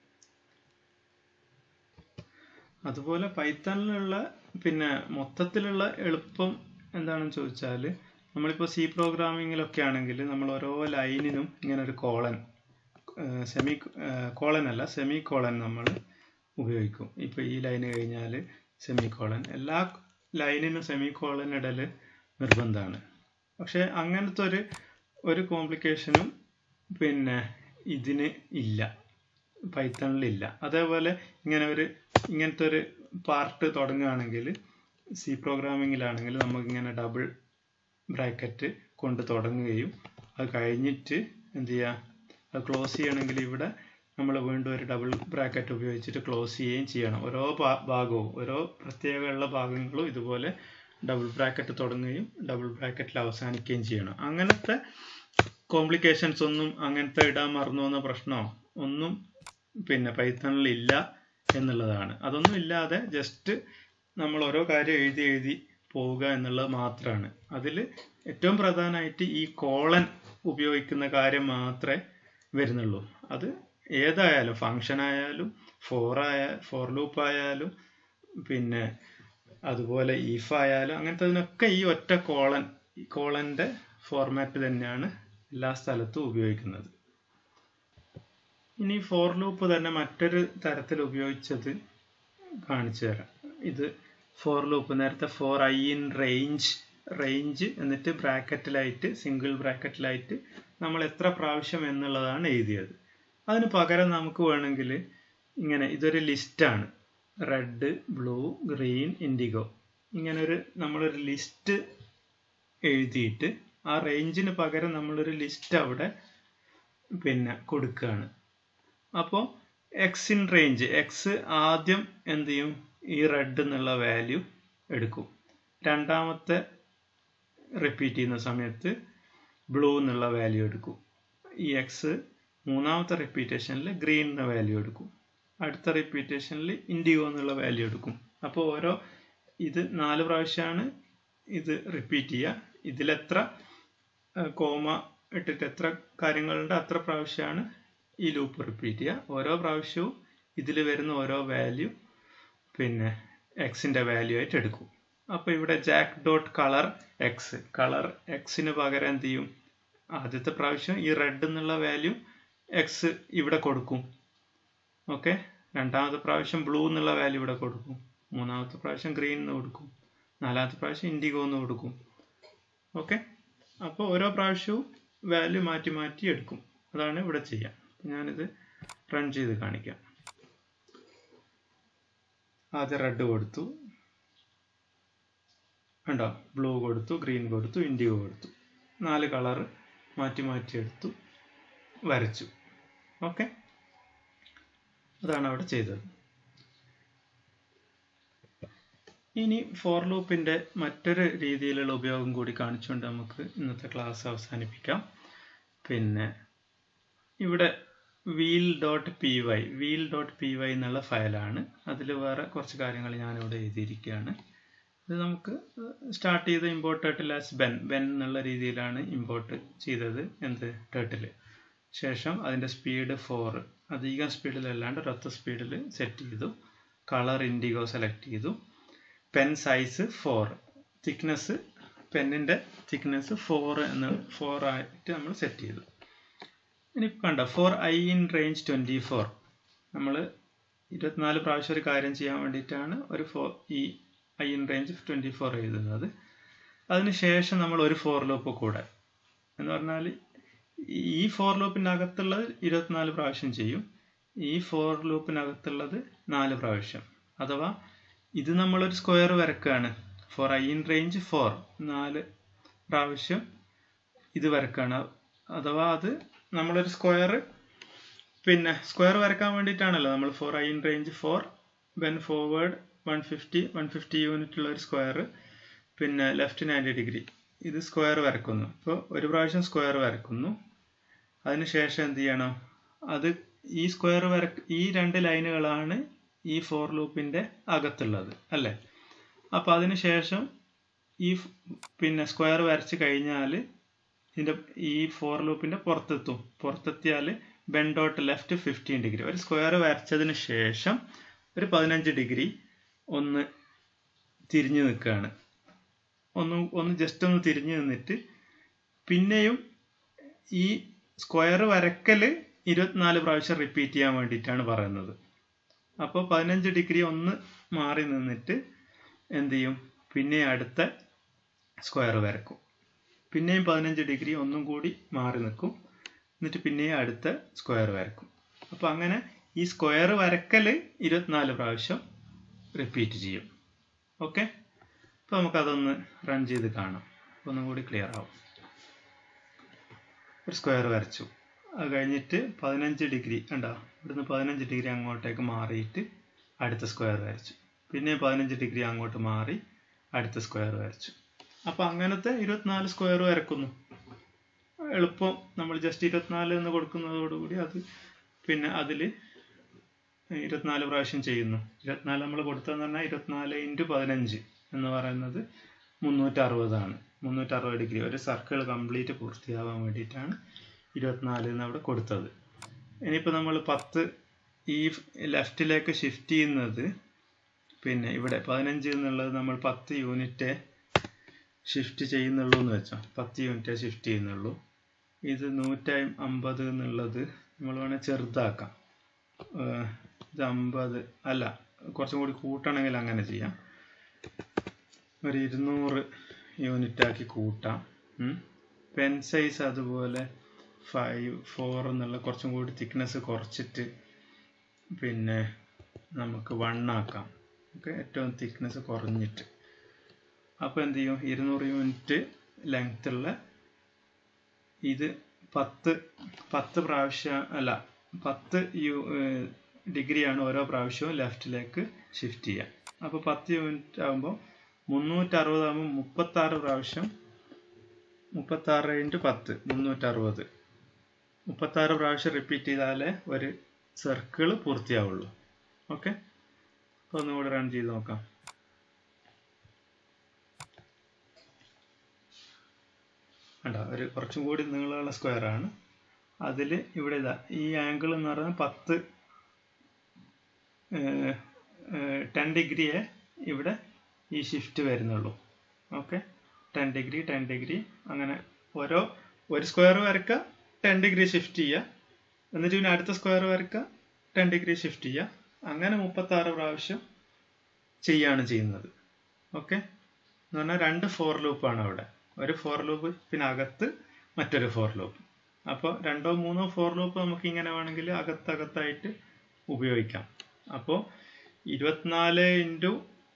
അതുപോലെ പൈത്തണിലുള്ള പിന്നെ മൊത്തത്തിലുള്ള എളുപ്പം എന്താണെന്ന് ചോദിച്ചാൽ നമ്മളിപ്പോൾ സി പ്രോഗ്രാമിങ്ങിലൊക്കെ ആണെങ്കിൽ നമ്മൾ ഓരോ ലൈനിനും ഇങ്ങനെ ഒരു കോളൻ സെമി കോളൻ അല്ല സെമി കോളൻ നമ്മൾ ഉപയോഗിക്കും ഇപ്പോൾ ഈ ലൈൻ കഴിഞ്ഞാൽ സെമി കോളൻ എല്ലാ ലൈനിനും സെമി കോളൻ ഇടൽ നിർബന്ധമാണ് പക്ഷേ അങ്ങനത്തെ ഒരു ഒരു കോംപ്ലിക്കേഷനും പിന്നെ ഇതിന് ഇല്ല പൈത്തണിലില്ല അതേപോലെ ഇങ്ങനെ ഒരു ഇങ്ങനത്തെ ഒരു പാർട്ട് തുടങ്ങുകയാണെങ്കിൽ സി പ്രോഗ്രാമിങ്ങിലാണെങ്കിൽ നമുക്കിങ്ങനെ ഡബിൾ ബ്രാക്കറ്റ് കൊണ്ട് തുടങ്ങുകയും അത് കഴിഞ്ഞിട്ട് എന്ത് ചെയ്യുക അത് ക്ലോസ് ചെയ്യണമെങ്കിൽ ഇവിടെ നമ്മൾ വീണ്ടും ഒരു ഡബിൾ ബ്രാക്കറ്റ് ഉപയോഗിച്ചിട്ട് ക്ലോസ് ചെയ്യുകയും ചെയ്യണം ഓരോ ഭാഗവും ഓരോ പ്രത്യേകമുള്ള ഭാഗങ്ങളും ഇതുപോലെ ഡബിൾ ബ്രാക്കറ്റ് തുടങ്ങുകയും ഡബിൾ ബ്രാക്കറ്റിൽ അവസാനിക്കുകയും ചെയ്യണം അങ്ങനത്തെ കോംപ്ലിക്കേഷൻസ് ഒന്നും അങ്ങനത്തെ ഇടാൻ മറന്നു എന്ന പ്രശ്നമോ ഒന്നും പിന്നെ പൈത്തണിൽ ഇല്ല എന്നുള്ളതാണ് അതൊന്നും ഇല്ലാതെ ജസ്റ്റ് നമ്മൾ ഓരോ കാര്യം എഴുതി എഴുതി പോവുക എന്നുള്ളത് മാത്രമാണ് അതിൽ ഏറ്റവും പ്രധാനമായിട്ട് ഈ കോളൻ ഉപയോഗിക്കുന്ന കാര്യം മാത്രമേ വരുന്നുള്ളൂ അത് ഏതായാലും ഫങ്ഷൻ ആയാലും ഫോർ ആയ ഫോർ ലൂപ്പ് ആയാലും പിന്നെ അതുപോലെ ഈഫ് ആയാലും അങ്ങനത്തെ ഈ ഒറ്റ കോളൻ കോളൻ്റെ ഫോർമാറ്റ് തന്നെയാണ് എല്ലാ സ്ഥലത്തും ഉപയോഗിക്കുന്നത് ഇനി ഫോർ ലൂപ്പ് തന്നെ മറ്റൊരു തരത്തിൽ ഉപയോഗിച്ചത് കാണിച്ചു തരാം ഇത് ഫോർ ലൂപ്പ് നേരത്തെ for I in range range എന്നിട്ട് ബ്രാക്കറ്റിലായിട്ട് സിംഗിൾ ബ്രാക്കറ്റിലായിട്ട് നമ്മൾ എത്ര പ്രാവശ്യം എന്നുള്ളതാണ് എഴുതിയത് അതിന് പകരം നമുക്ക് വേണമെങ്കിൽ ഇങ്ങനെ ഇതൊരു ലിസ്റ്റാണ് റെഡ് ബ്ലൂ ഗ്രീൻ ഇൻഡിഗോ ഇങ്ങനെ ഒരു നമ്മളൊരു ലിസ്റ്റ് എഴുതിയിട്ട് ആ റേഞ്ചിന് പകരം നമ്മളൊരു ലിസ്റ്റ് അവിടെ പിന്നെ കൊടുക്കുകയാണ് അപ്പോൾ എക്സ് ഇൻ റേഞ്ച് എക്സ് ആദ്യം എന്ത് ചെയ്യും ഈ റെഡ് എന്നുള്ള വാല്യൂ എടുക്കും രണ്ടാമത്തെ റിപ്പീറ്റ് ചെയ്യുന്ന സമയത്ത് ബ്ലൂ എന്നുള്ള വാല്യൂ എടുക്കും ഈ എക്സ് മൂന്നാമത്തെ റിപ്പീറ്റേഷനിൽ ഗ്രീൻ എന്ന വാല്യൂ എടുക്കും അടുത്ത റിപ്പീറ്റേഷനിൽ ഇൻഡിഗോ എന്നുള്ള വാല്യൂ എടുക്കും അപ്പോൾ ഓരോ ഇത് നാല് പ്രാവശ്യമാണ് ഇത് റിപ്പീറ്റ് ചെയ്യുക ഇതിലെത്ര കോമ ഇട്ടിട്ട് എത്ര കാര്യങ്ങളുണ്ട് അത്ര പ്രാവശ്യമാണ് ഈ ലൂപ്പ് റിപ്പീറ്റ് ചെയ്യുക ഓരോ പ്രാവശ്യവും ഇതിൽ വരുന്ന ഓരോ വാല്യൂ പിന്നെ എക്സിൻ്റെ വാല്യൂ ആയിട്ട് എടുക്കും അപ്പോൾ ഇവിടെ jack dot colour x colour എക്സിന് പകരം എന്ത് ചെയ്യും ആദ്യത്തെ പ്രാവശ്യം ഈ റെഡ് എന്നുള്ള വാല്യൂ എക്സ് ഇവിടെ കൊടുക്കും ഓക്കെ രണ്ടാമത്തെ പ്രാവശ്യം ബ്ലൂ എന്നുള്ള വാല്യൂ ഇവിടെ കൊടുക്കും മൂന്നാമത്തെ പ്രാവശ്യം ഗ്രീൻ എന്ന് കൊടുക്കും നാലാമത്തെ പ്രാവശ്യം ഇൻഡിഗോ എന്ന് കൊടുക്കും ഓക്കെ അപ്പോൾ ഓരോ പ്രാവശ്യവും വാല്യൂ മാറ്റി മാറ്റി എടുക്കും അതാണ് ഇവിടെ ചെയ്യാം ഞാനിത് റൺ ചെയ്ത് കാണിക്കാം ആദ്യം റെഡ് കൊടുത്തു കണ്ടോ ബ്ലൂ കൊടുത്തു ഗ്രീൻ കൊടുത്തു ഇൻഡിഗോ കൊടുത്തു നാല് കളർ മാറ്റി മാറ്റി എടുത്തു വരച്ചു ഓക്കെ അതാണ് അവിടെ ചെയ്തത് ഇനി ഫോർ ലൂപ്പിന്റെ മറ്റൊരു രീതിയിലുള്ള ഉപയോഗം കൂടി കാണിച്ചുകൊണ്ട് നമുക്ക് ഇന്നത്തെ ക്ലാസ് അവസാനിപ്പിക്കാം പിന്നെ ഇവിടെ wheel dot P Y wheel dot P Y എന്നുള്ള ഫയലാണ് അതിൽ വേറെ കുറച്ച് കാര്യങ്ങൾ ഞാനിവിടെ എഴുതിയിരിക്കുകയാണ് ഇത് നമുക്ക് സ്റ്റാർട്ട് ചെയ്ത import turtle as ben ben എന്നുള്ള രീതിയിലാണ് ഇമ്പോർട്ട് ചെയ്തത് എന്ത് ടേട്ടിൽ ശേഷം അതിൻ്റെ സ്പീഡ് ഫോർ അധികം സ്പീഡിലല്ലാണ്ട് ഒരൊറ്റ സ്പീഡിൽ സെറ്റ് ചെയ്തു കളർ ഇൻഡിഗോ സെലക്ട് ചെയ്തു പെൻ സൈസ് ഫോർ തിക്നെസ് പെന്നിൻ്റെ തിക്നെസ് ഫോർ എന്ന് ഫോർ ആയിട്ട് നമ്മൾ സെറ്റ് ചെയ്തു ഇനി കണ്ട for I in range twenty four നമ്മൾ ഇരുപത്തിനാല് പ്രാവശ്യം ഒരു കാര്യം ചെയ്യാൻ വേണ്ടിയിട്ടാണ് ഒരു ഫോർ ഈ i in range twenty four എഴുതുന്നത് അതിനുശേഷം നമ്മൾ ഒരു ഫോർ ലൂപ്പ് കൂടെ എന്ന് പറഞ്ഞാൽ ഈ ഫോർ ലൂപ്പിനകത്തുള്ളത് ഇരുപത്തിനാല് പ്രാവശ്യം ചെയ്യും ഈ ഫോർ ലൂപ്പിനകത്തുള്ളത് നാല് പ്രാവശ്യം അഥവാ ഇത് നമ്മളൊരു സ്ക്വയർ വരക്കുകയാണ് for I in range four നാല് പ്രാവശ്യം ഇത് വരക്കുകയാണ് അഥവാ അത് നമ്മളൊരു സ്ക്വയർ പിന്നെ സ്ക്വയർ വരക്കാൻ വേണ്ടിയിട്ടാണല്ലോ നമ്മൾ for I in range four ben forward one fifty one fifty unit ഉള്ള ഒരു സ്ക്വയർ പിന്നെ ലെഫ്റ്റ് നയൻറ്റി ഡിഗ്രി ഇത് സ്ക്വയർ വരക്കുന്നു ഇപ്പോൾ ഒരു പ്രാവശ്യം സ്ക്വയർ വരക്കുന്നു അതിനുശേഷം എന്ത് ചെയ്യണം അത് ഈ സ്ക്വയർ വര ഈ രണ്ട് ലൈനുകളാണ് ഈ ഫോർ ലൂപ്പിൻ്റെ അകത്തുള്ളത് അല്ലേ അപ്പോൾ അതിന് ശേഷം ഈ പിന്നെ സ്ക്വയർ വരച്ച് കഴിഞ്ഞാൽ ഇതിൻ്റെ ഈ ഫോർ ലൂപ്പിൻ്റെ പുറത്തെത്തും പുറത്തെത്തിയാൽ ben dot left fifteen degree ഒരു സ്ക്വയർ വരച്ചതിന് ശേഷം ഒരു പതിനഞ്ച് ഡിഗ്രി ഒന്ന് തിരിഞ്ഞു നിൽക്കുകയാണ് ഒന്ന് ഒന്ന് ജസ്റ്റ് ഒന്ന് തിരിഞ്ഞു നിന്നിട്ട് പിന്നെയും ഈ സ്ക്വയർ വരക്കൽ ഇരുപത്തിനാല് പ്രാവശ്യം റിപ്പീറ്റ് ചെയ്യാൻ വേണ്ടിയിട്ടാണ് പറയുന്നത് അപ്പോൾ പതിനഞ്ച് ഡിഗ്രി ഒന്ന് മാറി നിന്നിട്ട് എന്ത് ചെയ്യും പിന്നെ അടുത്ത സ്ക്വയർ വരക്കും പിന്നെയും പതിനഞ്ച് ഡിഗ്രി ഒന്നും കൂടി മാറി നിൽക്കും എന്നിട്ട് പിന്നെയും അടുത്ത സ്ക്വയർ വരക്കും അപ്പോൾ അങ്ങനെ ഈ സ്ക്വയർ വരക്കൽ ഇരുപത്തിനാല് പ്രാവശ്യം റിപ്പീറ്റ് ചെയ്യും ഓക്കെ അപ്പോൾ നമുക്കതൊന്ന് റൺ ചെയ്ത് കാണാം ഒന്നും കൂടി ക്ലിയർ ആവും ഒരു സ്ക്വയർ വരച്ചു അത് കഴിഞ്ഞിട്ട് പതിനഞ്ച് ഡിഗ്രി കണ്ടോ ഇവിടുന്ന് പതിനഞ്ച് ഡിഗ്രി അങ്ങോട്ടേക്ക് മാറിയിട്ട് അടുത്ത സ്ക്വയർ വരച്ചു പിന്നെ പതിനഞ്ച് ഡിഗ്രി അങ്ങോട്ട് മാറി അടുത്ത സ്ക്വയർ വരച്ചു അപ്പോൾ അങ്ങനത്തെ ഇരുപത്തിനാല് സ്ക്വയർ വരക്കുന്നു എളുപ്പം നമ്മൾ ജസ്റ്റ് ഇരുപത്തിനാല് എന്ന് കൊടുക്കുന്നതോടുകൂടി അത് പിന്നെ അതിൽ ഇരുപത്തിനാല് പ്രാവശ്യം ചെയ്യുന്നു ഇരുപത്തിനാല് നമ്മൾ കൊടുത്തതെന്ന് പറഞ്ഞാൽ ഇരുപത്തിനാല് ഇൻറ്റു പതിനഞ്ച് എന്ന് പറയുന്നത് മുന്നൂറ്ററുപതാണ് മുന്നൂറ്ററുപത് ഡിഗ്രി ഒരു സർക്കിൾ കംപ്ലീറ്റ് പൂർത്തിയാവാൻ വേണ്ടിയിട്ടാണ് ഇരുപത്തിനാല് എന്ന് അവിടെ കൊടുത്തത് ഇനിയിപ്പോൾ നമ്മൾ പത്ത് ഈ ലെഫ്റ്റിലേക്ക് ഷിഫ്റ്റ് ചെയ്യുന്നത് പിന്നെ ഇവിടെ പതിനഞ്ച് എന്നുള്ളത് നമ്മൾ പത്ത് യൂണിറ്റ് ഷിഫ്റ്റ് ചെയ്യുന്നുള്ളൂ എന്ന് വെച്ചോ പത്ത് യൂണിറ്റ് ഷിഫ്റ്റ് ചെയ്യുന്നുള്ളൂ ഇത് നൂറ്റി അമ്പത് എന്നുള്ളത് നമ്മൾ വേണേൽ ചെറുതാക്കാം ഇത് അമ്പത് അല്ല കുറച്ചും കൂടി കൂട്ടണമെങ്കിൽ അങ്ങനെ ചെയ്യാം ഒരു ഇരുന്നൂറ് യൂണിറ്റ് ആക്കി കൂട്ടാം പെൻ സൈസ് അതുപോലെ ഫൈവ് ഫോർ എന്നുള്ള കുറച്ചും കൂടി തിക്നെസ് കുറച്ചിട്ട് പിന്നെ നമുക്ക് വൺ ആക്കാം ഓക്കെ ഏറ്റവും തിക്നെസ് കുറഞ്ഞിട്ട് അപ്പോൾ എന്ത് ചെയ്യും ഇരുന്നൂറ് യൂണിറ്റ് ലെങ്ത് ഉള്ള ഇത് പത്ത് പത്ത് പ്രാവശ്യം അല്ല പത്ത് യു ഡിഗ്രിയാണ് ഓരോ പ്രാവശ്യവും ലെഫ്റ്റിലേക്ക് ഷിഫ്റ്റ് ചെയ്യുക അപ്പോൾ പത്ത് യൂണിറ്റ് ആകുമ്പോൾ മുന്നൂറ്ററുപതാകുമ്പോൾ മുപ്പത്താറ് പ്രാവശ്യം മുപ്പത്താറ് ഇൻറ്റു പത്ത് മുന്നൂറ്ററുപത് മുപ്പത്താറ് പ്രാവശ്യം റിപ്പീറ്റ് ചെയ്താലേ ഒരു സർക്കിൾ പൂർത്തിയാവുള്ളൂ ഓക്കെ അപ്പോൾ ഒന്നുകൂടി റൺ ചെയ്ത് നോക്കാം കണ്ടോ ഒരു കുറച്ചും കൂടി നീളമുള്ള സ്ക്വയർ ആണ് അതിൽ ഇവിടെ ഇതാ ഈ ആംഗിൾ എന്ന് പറയുന്നത് പത്ത് ടെൻ ഡിഗ്രിയെ ഇവിടെ ഈ ഷിഫ്റ്റ് വരുന്നുള്ളൂ okay ten degree ten degree അങ്ങനെ ഓരോ ഒരു സ്ക്വയർ വരക്കുക ടെൻ ഡിഗ്രി ഷിഫ്റ്റ് ചെയ്യുക എന്നിട്ട് പിന്നെ അടുത്ത സ്ക്വയർ വരക്കുക ടെൻ ഡിഗ്രി ഷിഫ്റ്റ് ചെയ്യുക അങ്ങനെ മുപ്പത്താറ് പ്രാവശ്യം ചെയ്യാണ് ചെയ്യുന്നത് ഓക്കെ എന്ന് പറഞ്ഞാൽ രണ്ട് ഫോർ ലൂപ്പാണ് അവിടെ ഒരു ഫോർ ലൂപ്പ് പിന്നെ അകത്ത് മറ്റൊരു ഫോർ ലൂപ്പ് അപ്പോൾ രണ്ടോ മൂന്നോ ഫോർ ലൂപ്പ് നമുക്ക് ഇങ്ങനെ വേണമെങ്കിൽ അകത്തകത്തായിട്ട് ഉപയോഗിക്കാം അപ്പോൾ ഇരുപത്തിനാല് ഇൻറ്റു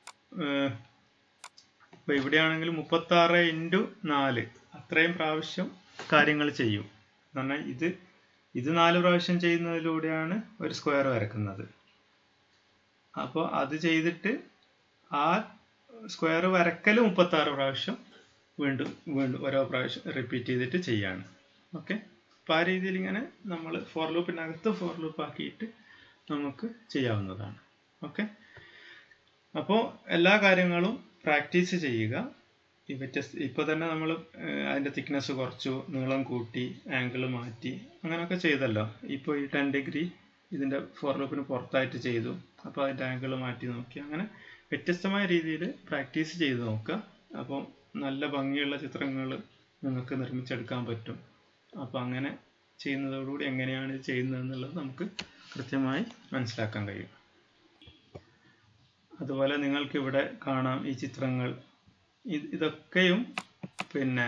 ഇപ്പോൾ ഇവിടെയാണെങ്കിൽ മുപ്പത്താറ് ഇൻറ്റു നാല് അത്രയും പ്രാവശ്യം കാര്യങ്ങൾ ചെയ്യും എന്ന് പറഞ്ഞാൽ ഇത് ഇത് നാല് പ്രാവശ്യം ചെയ്യുന്നതിലൂടെയാണ് ഒരു സ്ക്വയർ വരക്കുന്നത് അപ്പോൾ അത് ചെയ്തിട്ട് ആ സ്ക്വയർ വരക്കൽ മുപ്പത്താറ് പ്രാവശ്യം വീണ്ടും വീണ്ടും ഓരോ പ്രാവശ്യം റിപ്പീറ്റ് ചെയ്തിട്ട് ചെയ്യാണ് ഓക്കെ അപ്പോൾ ആ രീതിയിൽ ഇങ്ങനെ നമ്മൾ ഫോർ ലൂപ്പിനകത്ത് ഫോർ ലൂപ്പ് ആക്കിയിട്ട് നമുക്ക് ചെയ്യാവുന്നതാണ് ഓക്കെ അപ്പോൾ എല്ലാ കാര്യങ്ങളും പ്രാക്ടീസ് ചെയ്യുക ഈ വ്യത്യസ്ത ഇപ്പോൾ തന്നെ നമ്മൾ അതിൻ്റെ തിക്നെസ് കുറച്ചു നീളം കൂട്ടി ആംഗിൾ മാറ്റി അങ്ങനെയൊക്കെ ചെയ്തല്ലോ ഇപ്പോൾ ഈ ടെൻ ഡിഗ്രി ഇതിൻ്റെ ഫോർ ലൂപ്പിന് പുറത്തായിട്ട് ചെയ്തു അപ്പോൾ അതിൻ്റെ ആംഗിൾ മാറ്റി നോക്കി അങ്ങനെ വ്യത്യസ്തമായ രീതിയിൽ പ്രാക്ടീസ് ചെയ്ത് നോക്കുക അപ്പോൾ നല്ല ഭംഗിയുള്ള ചിത്രങ്ങൾ നിങ്ങൾക്ക് നിർമ്മിച്ചെടുക്കാൻ പറ്റും അപ്പോൾ അങ്ങനെ ചെയ്യുന്നതോടുകൂടി എങ്ങനെയാണ് ഇത് ചെയ്യുന്നത് എന്നുള്ളത് നമുക്ക് കൃത്യമായി മനസ്സിലാക്കാൻ കഴിയും അതുപോലെ നിങ്ങൾക്ക് ഇവിടെ കാണാം ഈ ചിത്രങ്ങൾ ഇതൊക്കെയും പിന്നെ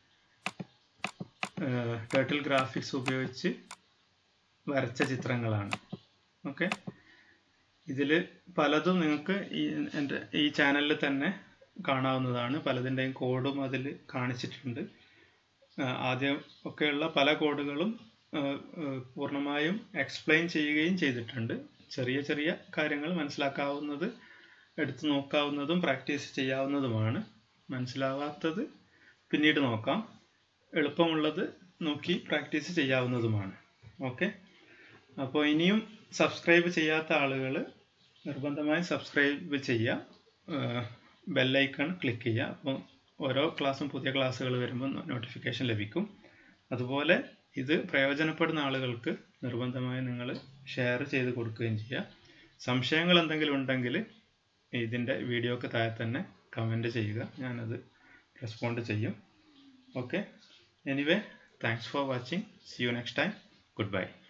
ടേർട്ടിൽ ഗ്രാഫിക്സ് ഉപയോഗിച്ച് വരച്ച ചിത്രങ്ങളാണ് ഓക്കെ ഇതിൽ പലതും നിങ്ങൾക്ക് ഈ എൻ്റെ ഈ ചാനലിൽ തന്നെ കാണാവുന്നതാണ് പലതിൻ്റെയും കോഡും അതിൽ കാണിച്ചിട്ടുണ്ട് ആദ്യം ഒക്കെയുള്ള പല കോഡുകളും പൂർണ്ണമായും എക്സ്പ്ലെയിൻ ചെയ്യുകയും ചെയ്തിട്ടുണ്ട് ചെറിയ ചെറിയ കാര്യങ്ങൾ മനസ്സിലാക്കാവുന്നത് എടുത്തു നോക്കാവുന്നതും പ്രാക്ടീസ് ചെയ്യാവുന്നതുമാണ് മനസ്സിലാവാത്തത് പിന്നീട് നോക്കാം എളുപ്പമുള്ളത് നോക്കി പ്രാക്ടീസ് ചെയ്യാവുന്നതുമാണ് ഓക്കെ അപ്പോൾ ഇനിയും സബ്സ്ക്രൈബ് ചെയ്യാത്ത ആളുകൾ നിർബന്ധമായും സബ്സ്ക്രൈബ് ചെയ്യുക ബെല്ലൈക്കൺ ക്ലിക്ക് ചെയ്യുക അപ്പോൾ ഓരോ ക്ലാസ്സും പുതിയ ക്ലാസ്സുകൾ വരുമ്പോൾ നോട്ടിഫിക്കേഷൻ ലഭിക്കും അതുപോലെ ഇത് പ്രയോജനപ്പെടുന്ന ആളുകൾക്ക് നിർബന്ധമായും നിങ്ങൾ ഷെയർ ചെയ്ത് കൊടുക്കുകയും ചെയ്യുക സംശയങ്ങൾ എന്തെങ്കിലും ഉണ്ടെങ്കിൽ ഇതിൻ്റെ വീഡിയോക്ക് താഴെ തന്നെ കമൻറ്റ് ചെയ്യുക ഞാനത് റെസ്പോണ്ട് ചെയ്യും okay anyway thanks for watching see you next time good bye